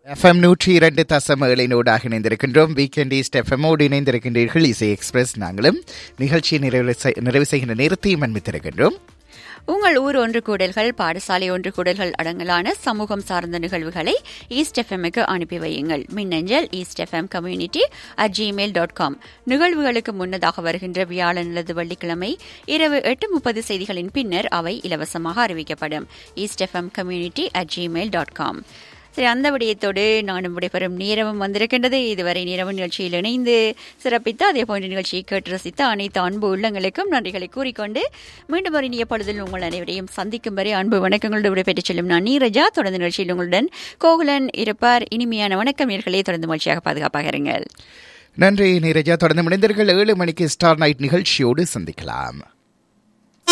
FM நூற்றி இரண்டு தசம் ஏழினோடாக இணைந்திருக்கின்றோம் வீக்கெண்ட் ஈஸ்ட் எஃப்எம்மோடு இணைந்திருக்கின்றீர்கள் இசை எக்ஸ்பிரஸ் நாங்களும் நிகழ்ச்சியை நிறைவு செய்- நிறைவு செய்கின்ற நேரத்தையும் அன்பித்திருக்கின்றோம் உங்கள் ஊர் ஒன்று கூடல்கள் பாடசாலை ஒன்று கூடல்கள் அடங்கலான சமூகம் சார்ந்த நிகழ்வுகளை ஈஸ்ட் எஃப்எம்முக்கு அனுப்பி வையுங்கள் மின்னஞ்சல் east FM community at Gmail dot com நிகழ்வுகளுக்கு முன்னதாக வருகின்ற வியாழன் அல்லது வெள்ளிக்கிழமை இரவு எட்டு முப்பது செய்திகளின் பின்னர் அவை இலவசமாக அறிவிக்கப்படும் east FM community at Gmail dot com சரி அந்த விடயத்தோடு நானும் விடைபெறும் நேரமும் வந்திருக்கின்றது இதுவரை நேரவு நிகழ்ச்சியில் இணைந்து சிறப்பித்த அதே போன்ற நிகழ்ச்சியை கேட்டு ரசித்த அனைத்து அன்பு உள்ளங்களுக்கும் நன்றிகளை கூறிக்கொண்டு மீண்டும் ஒரு இனிய பொழுதில் உங்கள் அனைவரையும் சந்திக்கும் வரை அன்பு வணக்கங்களோடு விடைபெற்றுச் செல்லும் நான் நீரஜா தொடர்ந்து நிகழ்ச்சியில் உங்களுடன் கோகுலன் இருப்பார் இனிமையான வணக்கம் நேர்களே தொடர்ந்து மகிழ்ச்சியாக பாதுகாப்பாக இருங்கள் நன்றி நீரஜா தொடர்ந்து இணைந்தீர்கள் ஏழு மணிக்கு ஸ்டார் நைட் நிகழ்ச்சியோடு சந்திக்கலாம்